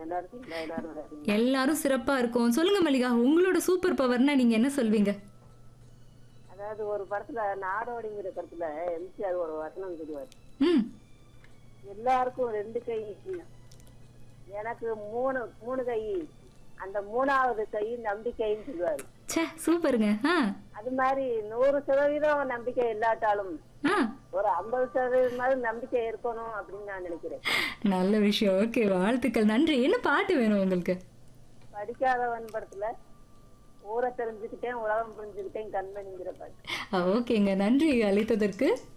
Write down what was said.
நல்லா இருக்கீங்களா எல்லாரும் நல்லா இருக்கீங்களா? எல்லாரும் சிறப்பா இருக்கும் சொல்லுங்க மல்லிகா உங்களோட சூப்பர் பவர்னா நீங்க என்ன சொல்வீங்க அதாவது ஒரு படத்துல நாடோடிங்கிற படத்துல எம்ஜிஆர் ஒரு வசனம் சொல்லுவார் ம் எல்லாருக்கும் ரெண்டு கை எனக்கு மூணு மூணு கை அந்த மூணாவது கை நம்பிக்கைன்னு சொல்லுவாரு ச்சே சூப்பருங்க ஆ அது மாதிரி நூறு சதவீதம் நம்பிக்கை இல்லாட்டாலும் ஆ ஒரு ஐம்பது சதவீதமாவது நம்பிக்கை இருக்கணும் அப்படின்னு நான் நினைக்கிறேன் நல்ல விஷயம் ஓகே வாழ்த்துக்கள் நன்றி என்ன பாட்டு வேணும் உங்களுக்கு படிக்காதவன் படத்துல ஊரை தெரிஞ்சுக்கிட்டேன் உலகம் புரிஞ்சுக்கிட்டேன் கண்மணிங்கிற பாட்டு ஓகேங்க நன்றி அழைத்ததற்கு